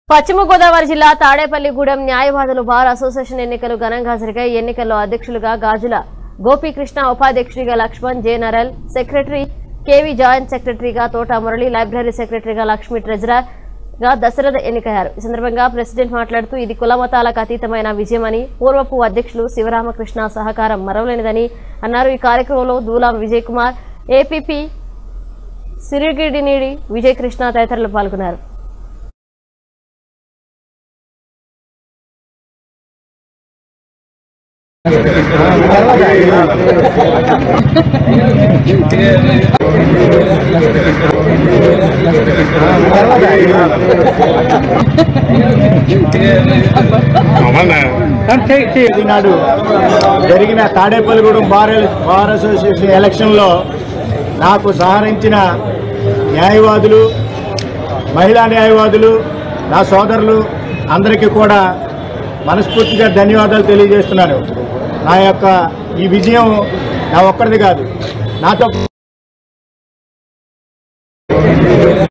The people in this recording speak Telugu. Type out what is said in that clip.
పశ్చిమ గోదావరి జిల్లా తాడేపల్లిగూడెం న్యాయవాదులు బార్ అసోసియేషన్ ఎన్నికలు ఘనంగా జరిగాయి ఎన్నికల్లో అధ్యక్షులుగా గాజుల గోపీకృష్ణ ఉపాధ్యక్షుడిగా Lakshman general secretary K V joint సెక్రటరీగా తోట మురళి లైబ్రరీ సెక్రటరీగా లక్ష్మీ ట్రెజరర్ గా దశరథ ఎన్నికయ్యారు ఈ సందర్భంగా ప్రెసిడెంట్ మాట్లాడుతూ ఇది కులమతాలకు అతీతమైన విజయమని పూర్వపు అధ్యక్షులు శివరామకృష్ణ సహకారం మరవలేనిదని అన్నారు ఈ కార్యక్రమంలో దూలాం విజయ్ కుమార్ ఏపీపీ సిరిగిడినీడి విజయ్ కృష్ణ తదితరులు పాల్గొన్నారు ఈనాడు జరిగిన తాడేపల్లిగూడెం బార్ బార్ అసోసియేషన్ ఎలక్షన్లో నాకు సహకరించిన న్యాయవాదులు మహిళా న్యాయవాదులు నా సోదరులు అందరికీ కూడా మనస్ఫూర్తిగా ధన్యవాదాలు తెలియజేస్తున్నాను నా యొక్క ఈ విజయం నా ఒక్కరిది కాదు నాతో